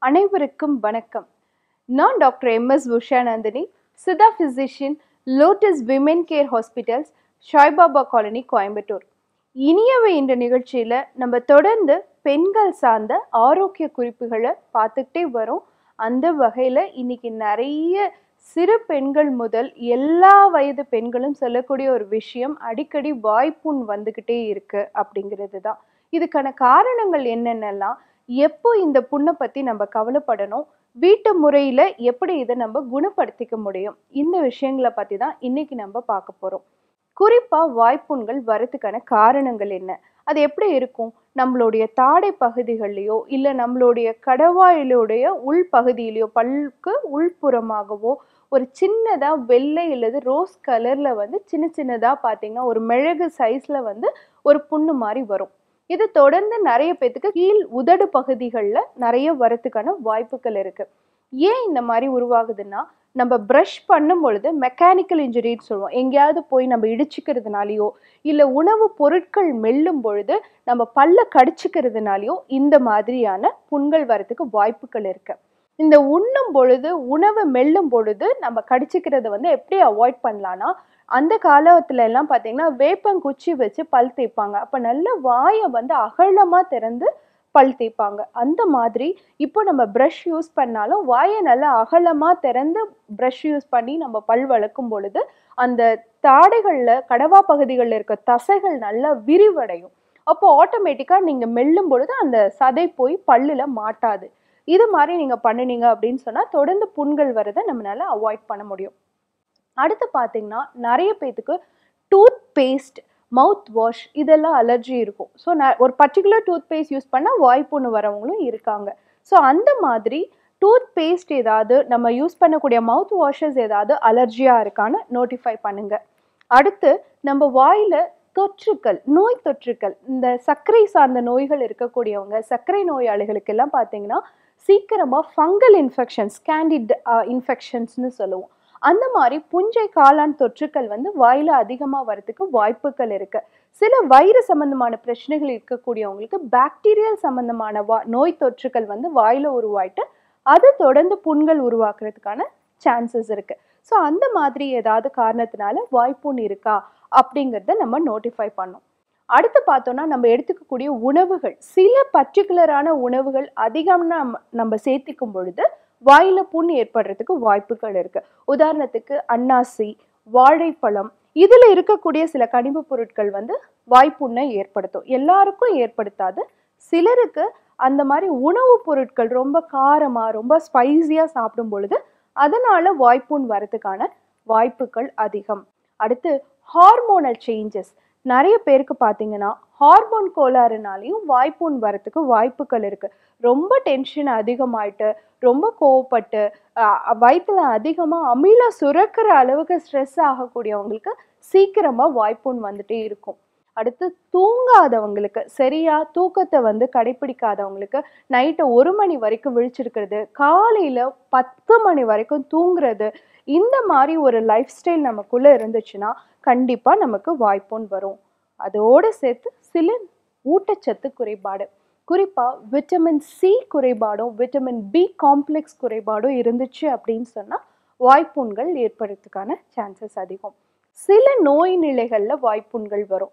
அனைவருக்கும் வணக்கம் நான் doctor M S Ushanandini Siddha physician lotus women care hospitals Saibaba colony Coimbatore இனியவை என்ற நிகழ்ச்சியில் நம்ம தொடர்ந்து பெண்கள் சார்ந்த ஆரோக்கிய குறிப்புகளை பார்த்துக்கிட்டே வரோம் அந்த வகையில் இன்னைக்கு நிறைய சிறு பெண்கள் முதல் எல்லா வயது பெண்களும் சொல்லக்கூடிய ஒரு விஷயம் அடிக்கடி வாய்ப்புண் வந்துக்கிட்டே இருக்கு அப்படிங்கிறது தான் இதுக்கான காரணங்கள் என்னென்னலாம் எப்போ இந்த புண்ணை பற்றி நம்ம கவலைப்படணும் வீட்டு முறையில் எப்படி இதை நம்ம குணப்படுத்திக்க முடியும் இந்த விஷயங்களை பற்றி தான் இன்னைக்கு நம்ம பார்க்க போகிறோம் குறிப்பாக வாய்ப்புண்கள் வரதுக்கான காரணங்கள் என்ன அது எப்படி இருக்கும் நம்மளுடைய தாடை பகுதிகள்லையோ இல்லை நம்மளுடைய கடவாயிலுடைய உள் பகுதியிலையோ பல்லுக்கு உள்புறமாகவோ ஒரு சின்னதாக வெள்ளை இல்லது ரோஸ் கலரில் வந்து சின்ன சின்னதாக பார்த்தீங்கன்னா ஒரு மிளகு சைஸில் வந்து ஒரு புண்ணு மாதிரி வரும் இது தொடர்ந்து நிறைய பேத்துக்கு கீழ் உதடு பகுதிகளில் நிறைய வரத்துக்கான வாய்ப்புகள் இருக்கு ஏன் இந்த மாதிரி உருவாகுதுன்னா நம்ம ப்ரஷ் பண்ணும் பொழுது மெக்கானிக்கல் இன்ஜுரின்னு சொல்லுவோம் எங்கேயாவது போய் நம்ம இடிச்சுக்கிறதுனாலையோ இல்லை உணவு பொருட்கள் மெல்லும் பொழுது நம்ம பல்ல கடிச்சுக்கிறதுனாலையோ இந்த மாதிரியான புண்கள் வரத்துக்கு வாய்ப்புகள் இருக்கு இந்த உண்ணும் பொழுது உணவை மெல்லும் பொழுது நம்ம கடிச்சுக்கிறத வந்து எப்படி அவாய்ட் பண்ணலான்னா அந்த காலத்துல எல்லாம் பார்த்தீங்கன்னா வேப்பங்குச்சி வச்சு பல் தேய்ப்பாங்க அப்போ நல்ல வாயை வந்து அகலமாக திறந்து பல் தேய்ப்பாங்க அந்த மாதிரி இப்போ நம்ம ப்ரஷ் யூஸ் பண்ணாலும் வாயை நல்லா அகலமாக திறந்து ப்ரஷ் யூஸ் பண்ணி நம்ம பல் வளர்க்கும் பொழுது அந்த தாடைகளில் கடவா பகுதிகளில் இருக்க தசைகள் நல்லா விரிவடையும் அப்போ ஆட்டோமேட்டிக்காக நீங்கள் மெல்லும் பொழுது அந்த சதை போய் பல்லில் மாட்டாது இது மாதிரி நீங்கள் பண்ணினீங்க அப்படின்னு சொன்னால் தொடர்ந்து புண்கள் வரதை நம்மளால அவாய்ட் பண்ண முடியும் அடுத்து பார்த்தீங்கன்னா நிறைய பேத்துக்கு டூத் பேஸ்ட் மவுத் வாஷ் இதெல்லாம் அலர்ஜி இருக்கும் ஸோ நான் ஒரு பர்டிகுலர் டூத் பேஸ்ட் யூஸ் பண்ணால் வாய்ப்புண்ணு வரவங்களும் இருக்காங்க ஸோ அந்த மாதிரி டூத் பேஸ்ட் ஏதாவது நம்ம யூஸ் பண்ணக்கூடிய மவுத் வாஷஸ் ஏதாவது அலர்ஜியாக இருக்கான்னு நோட்டிஃபை பண்ணுங்க அடுத்து நம்ம வாயில் தொற்றுக்கள் நோய் தொற்றுக்கள் இந்த சர்க்கரை சார்ந்த நோய்கள் இருக்கக்கூடியவங்க சர்க்கரை நோயாளிகளுக்கு எல்லாம் பார்த்தீங்கன்னா சீக்கிரமாக ஃபங்கல் இன்ஃபெக்ஷன்ஸ் கேண்டிட் இன்ஃபெக்ஷன்ஸ்னு சொல்லுவோம் அந்த மாதிரி புஞ்சை காளான் தொற்றுக்கள் வந்து வாயில அதிகமாக வரதுக்கு வாய்ப்புகள் இருக்கு சில வயிறு சம்பந்தமான பிரச்சனைகள் இருக்கக்கூடியவங்களுக்கு பாக்டீரியல் சம்பந்தமான வா நோய் தொற்றுக்கள் வந்து வாயில உருவாயிட்டு அது தொடர்ந்து புண்கள் உருவாக்குறதுக்கான சான்சஸ் இருக்கு ஸோ அந்த மாதிரி ஏதாவது காரணத்தினால வாய்ப்புண் இருக்கா அப்படிங்கிறத நம்ம நோட்டிஃபை பண்ணோம் அடுத்து பார்த்தோம்னா நம்ம எடுத்துக்கக்கூடிய உணவுகள் சில பர்டிகுலரான உணவுகள் அதிகம் நம்ம நம்ம சேர்த்திக்கும் பொழுது வாயில புண் ஏற்படுறதுக்கு வாய்ப்புகள் இருக்கு உதாரணத்துக்கு அன்னாசி வாழைப்பழம் இதுல இருக்கக்கூடிய சில கனிம பொருட்கள் வந்து வாய்ப்புண்ணை ஏற்படுத்தும் எல்லாருக்கும் ஏற்படுத்தாது சிலருக்கு அந்த மாதிரி உணவுப் பொருட்கள் ரொம்ப காரமா ரொம்ப ஸ்பைசியா சாப்பிடும் பொழுது அதனால வாய்ப்புண் வரதுக்கான வாய்ப்புகள் அதிகம் அடுத்து ஹார்மோனல் சேஞ்சஸ் நிறைய பேருக்கு பார்த்தீங்கன்னா ஹார்மோன் கோளாறுனாலையும் வாய்ப்புண் வரத்துக்கு வாய்ப்புகள் இருக்கு ரொம்ப டென்ஷன் அதிகமாயிட்டு ரொம்ப கோவப்பட்டு வயிற்றுல அதிகமாக அமிலம் சுரக்கிற அளவுக்கு ஸ்ட்ரெஸ் ஆகக்கூடியவங்களுக்கு சீக்கிரமாக வாய்ப்புண் வந்துட்டே இருக்கும் அடுத்து தூங்காதவங்களுக்கு சரியா தூக்கத்தை வந்து கடைபிடிக்காதவங்களுக்கு நைட்டு ஒரு மணி வரைக்கும் விழிச்சிருக்கிறது காலையில பத்து மணி வரைக்கும் தூங்குறது இந்த மாதிரி ஒரு லைஃப் ஸ்டைல் நமக்குள்ள இருந்துச்சுன்னா கண்டிப்பா நமக்கு வாய்ப்புண் வரும் அதோடு சேர்த்து சில ஊட்டச்சத்து குறைபாடு குறிப்பா விட்டமின் சி குறைபாடும் விட்டமின் பி காம்ப்ளெக்ஸ் குறைபாடும் இருந்துச்சு அப்படின்னு சொன்னா வாய்ப்புண்கள் ஏற்படுறதுக்கான சான்சஸ் அதிகம் சில நோய் நிலைகள்ல வாய்ப்புண்கள் வரும்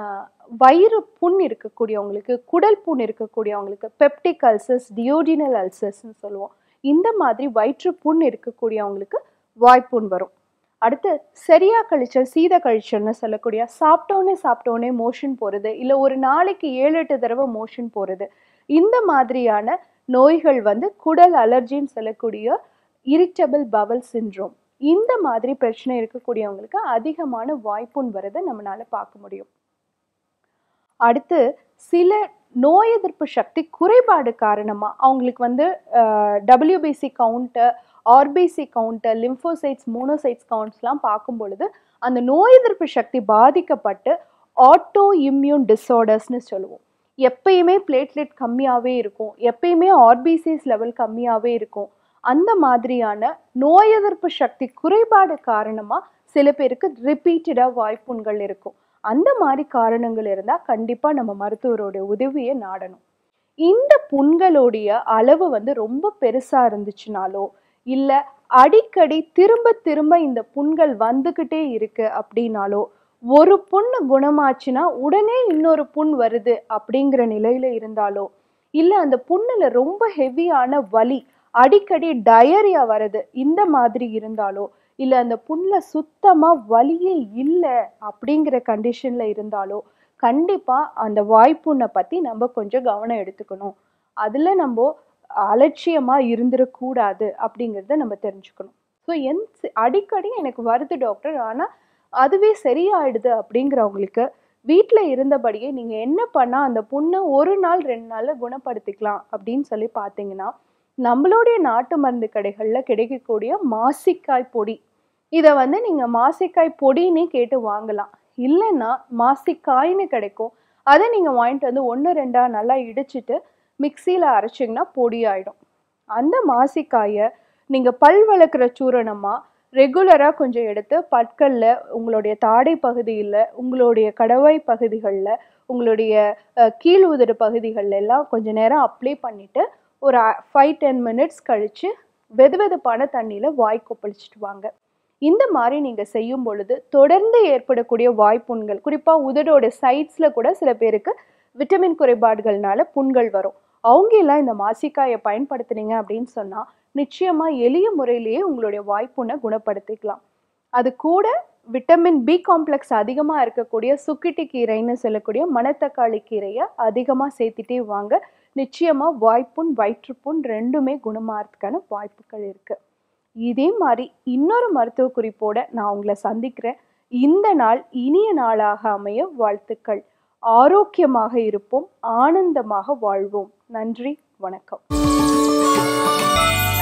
வயிறு புண் இருக்கக்கூடியவங்களுக்கு குடல் புண் இருக்கக்கூடியவங்களுக்கு பெப்டிக் அல்சர்ஸ் டியோடினல் அல்சர்ஸ்னு சொல்லுவோம் இந்த மாதிரி வயிற்று புண் இருக்கக்கூடியவங்களுக்கு வாய்ப்புண் வரும் அடுத்து சரியா கழிச்சல் சீத கழிச்சல்னு சொல்லக்கூடிய சாப்பிட்டோன்னே சாப்பிட்டோன்னே மோஷன் போகிறது இல்லை ஒரு நாளைக்கு ஏழு எட்டு தடவை மோஷன் போகிறது இந்த மாதிரியான நோய்கள் வந்து குடல் அலர்ஜின்னு சொல்லக்கூடிய இரிட்டபிள் பவல் சின்ட்ரோம் இந்த மாதிரி பிரச்சனை இருக்கக்கூடியவங்களுக்கு அதிகமான வாய்ப்புண் வரதை நம்மளால பார்க்க முடியும் அடுத்து சில நோய் எதிர்ப்பு சக்தி குறைபாடு காரணமாக அவங்களுக்கு வந்து WBC count RBC count lymphocytes monocytes கவுண்ட்ஸ்லாம் பார்க்கும் பொழுது அந்த நோய் எதிர்ப்பு சக்தி பாதிக்கப்பட்டு ஆட்டோ இம்யூன் டிஸார்டர்ஸ்னு சொல்லுவோம் எப்பயுமே பிளேட்லெட் கம்மியாகவே இருக்கும் எப்பயுமே ஆர்பிசிஸ் லெவல் கம்மியாகவே இருக்கும் அந்த மாதிரியான நோய் எதிர்ப்பு சக்தி குறைபாடு காரணமாக சில பேருக்கு ரிப்பீட்டடாக வாய்ப்புண்கள் இருக்கும் அந்த மாதிரி காரணங்கள் இருந்தால் கண்டிப்பாக நம்ம மருத்துவரோட உதவியை நாடணும் இந்த புண்களுடைய அளவு வந்து ரொம்ப பெருசா இருந்துச்சுனாலோ இல்ல அடிக்கடி திரும்ப திரும்ப இந்த புண்கள் வந்துகிட்டே இருக்கு அப்படின்னாலோ ஒரு புண்ணு குணமாச்சுன்னா உடனே இன்னொரு புண் வருது அப்படிங்கிற நிலையில இருந்தாலோ இல்ல அந்த புண்ணுல ரொம்ப ஹெவியான வலி அடிக்கடி டயரியா வருது இந்த மாதிரி இருந்தாலோ இல்ல அந்த புண்ணுல சுத்தமா வலியே இல்லை அப்படிங்கிற கண்டிஷன்ல இருந்தாலோ கண்டிப்பா அந்த வாய்ப்புண்ணை பத்தி நம்ம கொஞ்சம் கவனம் எடுத்துக்கணும் அதுல நம்ம அலட்சியமா இருந்துடக்கூடாது அப்படிங்கிறத நம்ம தெரிஞ்சுக்கணும் ஸோ என் அடிக்கடி எனக்கு வருது டாக்டர் ஆனா அதுவே சரியாயிடுது அப்படிங்கிறவங்களுக்கு வீட்டில் இருந்தபடியே நீங்கள் என்ன பண்ணால் அந்த புண்ணை ஒரு நாள் ரெண்டு நாளில் குணப்படுத்திக்கலாம் அப்படின்னு சொல்லி பார்த்தீங்கன்னா நம்மளுடைய நாட்டு மருந்து கடைகளில் கிடைக்கக்கூடிய மாசிக்காய் பொடி இதை வந்து நீங்கள் மாசிக்காய் பொடின்னு கேட்டு வாங்கலாம் இல்லைன்னா மாசிக்காய்னு கிடைக்கும் அதை நீங்கள் வாங்கிட்டு வந்து ஒன்று ரெண்டா நல்லா இடிச்சிட்டு மிக்சியில் அரைச்சிங்கன்னா பொடி ஆயிடும் அந்த மாசிக்காயை நீங்கள் பல் வளர்க்குற சூரணமாக ரெகுலராக கொஞ்சம் எடுத்து பற்களில் உங்களுடைய தாடை பகுதியில் உங்களுடைய கடவாய் பகுதிகளில் உங்களுடைய அஹ், கீழ் உதடு பகுதிகளில் எல்லாம் கொஞ்ச நேரம் அப்ளை பண்ணிவிட்டு ஒரு ஃபைவ் டென் மினிட்ஸ் கழித்து வெதுவெதுப்பான தண்ணியில் வாய் கொப்பளிச்சிட்டு வாங்க இந்த மாதிரி நீங்கள் செய்யும் பொழுது தொடர்ந்து ஏற்படக்கூடிய வாய்ப்புண்கள் குறிப்பாக உதடோட சைட்ஸில் கூட சில பேருக்கு விட்டமின் குறைபாடுகள்னால புண்கள் வரும் அவங்க எல்லாம் இந்த மாசிக்காயை பயன்படுத்துனீங்க அப்படின்னு சொன்னால் நிச்சயமாக எளிய முறையிலேயே உங்களுடைய வாய்ப்புண்ணை குணப்படுத்திக்கலாம் அது கூட விட்டமின் பி காம்ப்ளெக்ஸ் அதிகமாக இருக்கக்கூடிய சுக்கிட்டி கீரைன்னு சொல்லக்கூடிய மணத்தக்காளி கீரையை அதிகமாக சேர்த்துட்டே வாங்க நிச்சயமாக வாய்ப்புண் வயிற்றுப்புண் ரெண்டுமே குணமாகறதுக்கான வாய்ப்புகள் இருக்குது இதே மாதிரி இன்னொரு மருத்துவ குறிப்போட நான் உங்களை சந்திக்கிறேன் இந்த நாள் இனிய நாளாக அமைய வாழ்த்துக்கள் ஆரோக்கியமாக இருப்போம் ஆனந்தமாக வாழ்வோம் நன்றி வணக்கம்